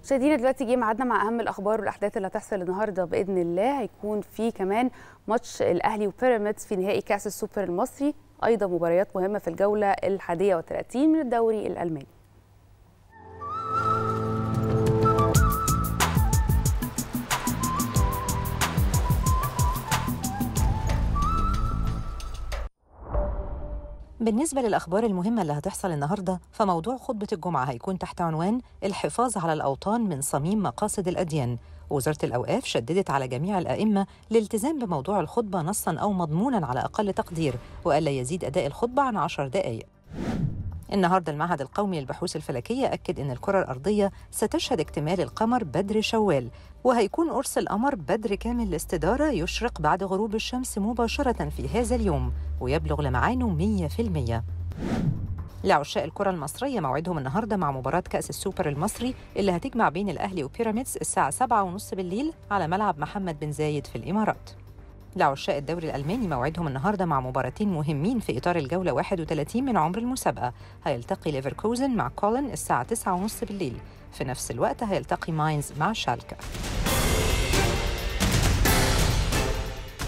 مشاهدينا دلوقتي جه ميعادنا مع اهم الاخبار والاحداث اللي هتحصل النهارده باذن الله هيكون في كمان ماتش الاهلي وبيراميدز في نهائي كاس السوبر المصري ايضا مباريات مهمه في الجوله الحادية والثلاثين من الدوري الالماني بالنسبة للأخبار المهمة اللي هتحصل النهاردة فموضوع خطبة الجمعة هيكون تحت عنوان الحفاظ على الأوطان من صميم مقاصد الأديان وزارة الأوقاف شددت على جميع الأئمة الالتزام بموضوع الخطبة نصا أو مضمونا على أقل تقدير وألا يزيد أداء الخطبة عن عشر دقائق النهارده المعهد القومي للبحوث الفلكيه اكد ان الكره الارضيه ستشهد اكتمال القمر بدر شوال وهيكون قرص القمر بدر كامل الاستداره يشرق بعد غروب الشمس مباشره في هذا اليوم ويبلغ لمعانه 100% لعشاق الكرة المصرية موعدهم النهاردة مع مباراة كأس السوبر المصري اللي هتجمع بين الأهلي وبيراميدز الساعة 7:30 بالليل على ملعب محمد بن زايد في الإمارات. لعشاق الدوري الألماني موعدهم النهاردة مع مباراتين مهمين في إطار الجولة 31 من عمر المسابقة هيلتقي ليفركوزن مع كولن الساعة 9:30 بالليل في نفس الوقت هيلتقي ماينز مع شالكا